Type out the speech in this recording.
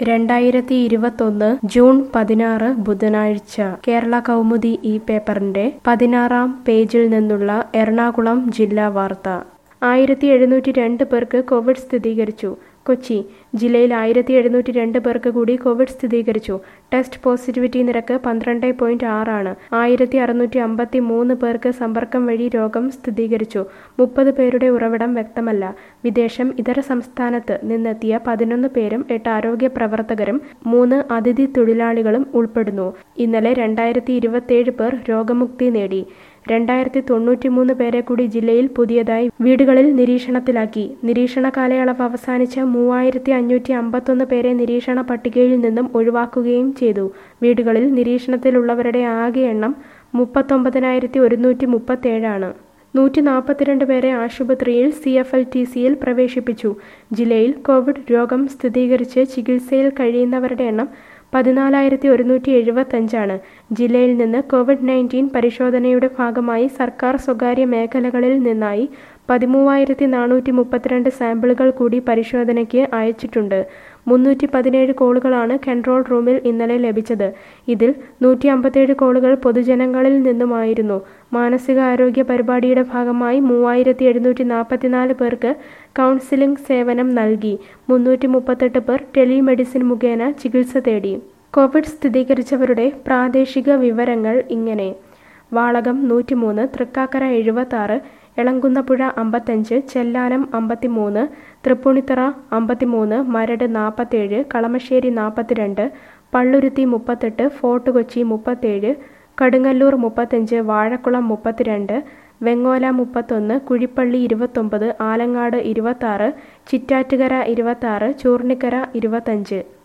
രണ്ടായിരത്തി ഇരുപത്തൊന്ന് ജൂൺ പതിനാറ് ബുധനാഴ്ച കേരള കൗമുദി ഈ പേപ്പറിന്റെ പതിനാറാം പേജിൽ നിന്നുള്ള എറണാകുളം ജില്ലാ വാർത്ത ആയിരത്തി എഴുന്നൂറ്റി രണ്ട് പേർക്ക് കോവിഡ് സ്ഥിരീകരിച്ചു കൊച്ചി ജില്ലയിൽ ആയിരത്തി എഴുന്നൂറ്റി രണ്ട് പേർക്ക് കൂടി കോവിഡ് സ്ഥിരീകരിച്ചു ടെസ്റ്റ് പോസിറ്റിവിറ്റി നിരക്ക് പന്ത്രണ്ട് പോയിന്റ് ആറാണ് ആയിരത്തി അറുന്നൂറ്റി അമ്പത്തി മൂന്ന് പേർക്ക് സമ്പർക്കം വഴി രോഗം സ്ഥിരീകരിച്ചു മുപ്പത് പേരുടെ ഉറവിടം വ്യക്തമല്ല വിദേശം ഇതര സംസ്ഥാനത്ത് നിന്നെത്തിയ പതിനൊന്ന് പേരും എട്ട് ആരോഗ്യ പ്രവർത്തകരും മൂന്ന് അതിഥി തൊഴിലാളികളും ഉൾപ്പെടുന്നു ഇന്നലെ രണ്ടായിരത്തി ഇരുപത്തിയേഴ് പേർ രോഗമുക്തി നേടി രണ്ടായിരത്തി തൊണ്ണൂറ്റിമൂന്ന് പേരെ കൂടി ജില്ലയിൽ പുതിയതായി വീടുകളിൽ നിരീക്ഷണത്തിലാക്കി നിരീക്ഷണ കാലയളവ് അവസാനിച്ച മൂവായിരത്തി അഞ്ഞൂറ്റി അമ്പത്തൊന്ന് പേരെ നിരീക്ഷണ പട്ടികയിൽ നിന്നും ഒഴിവാക്കുകയും ചെയ്തു വീടുകളിൽ നിരീക്ഷണത്തിലുള്ളവരുടെ ആകെ എണ്ണം മുപ്പത്തൊമ്പതിനായിരത്തി ഒരുന്നൂറ്റി മുപ്പത്തേഴാണ് നൂറ്റി നാൽപ്പത്തിരണ്ട് പേരെ ആശുപത്രിയിൽ സി എഫ് എൽ ടി സിയിൽ പ്രവേശിപ്പിച്ചു ജില്ലയിൽ കോവിഡ് രോഗം സ്ഥിരീകരിച്ച് ചികിത്സയിൽ കഴിയുന്നവരുടെ എണ്ണം പതിനാലായിരത്തി ഒരുന്നൂറ്റി എഴുപത്തഞ്ചാണ് ജില്ലയിൽ നിന്ന് കോവിഡ് നയൻറ്റീൻ പരിശോധനയുടെ ഭാഗമായി സർക്കാർ സ്വകാര്യ മേഖലകളിൽ നിന്നായി പതിമൂവായിരത്തി നാനൂറ്റി മുപ്പത്തിരണ്ട് സാമ്പിളുകൾ കൂടി പരിശോധനയ്ക്ക് അയച്ചിട്ടുണ്ട് മുന്നൂറ്റി പതിനേഴ് കോളുകളാണ് കൺട്രോൾ റൂമിൽ ഇന്നലെ ലഭിച്ചത് ഇതിൽ നൂറ്റി അമ്പത്തേഴ് കോളുകൾ പൊതുജനങ്ങളിൽ നിന്നുമായിരുന്നു മാനസികാരോഗ്യ പരിപാടിയുടെ ഭാഗമായി മൂവായിരത്തി എഴുന്നൂറ്റി നാൽപ്പത്തിനാല് പേർക്ക് കൗൺസിലിംഗ് സേവനം നൽകി മുന്നൂറ്റി മുപ്പത്തെട്ട് പേർ ടെലിമെഡിസിൻ മുഖേന ചികിത്സ തേടി കോവിഡ് സ്ഥിരീകരിച്ചവരുടെ പ്രാദേശിക വിവരങ്ങൾ ഇങ്ങനെ വാളകം നൂറ്റിമൂന്ന് തൃക്കാക്കര എഴുപത്താറ് എളങ്കുന്നപ്പുഴ അമ്പത്തഞ്ച് ചെല്ലാനം അമ്പത്തിമൂന്ന് തൃപ്പൂണിത്തറ അമ്പത്തിമൂന്ന് മരട് നാൽപ്പത്തേഴ് കളമശ്ശേരി നാൽപ്പത്തിരണ്ട് പള്ളുരുത്തി മുപ്പത്തെട്ട് ഫോർട്ട് കൊച്ചി മുപ്പത്തേഴ് കടുങ്ങല്ലൂർ മുപ്പത്തഞ്ച് വാഴക്കുളം മുപ്പത്തിരണ്ട് വെങ്ങോല മുപ്പത്തൊന്ന് കുഴിപ്പള്ളി ഇരുപത്തൊമ്പത് ആലങ്ങാട് ഇരുപത്താറ് ചിറ്റാറ്റുകര ഇരുപത്താറ് ചൂർണിക്കര ഇരുപത്തഞ്ച്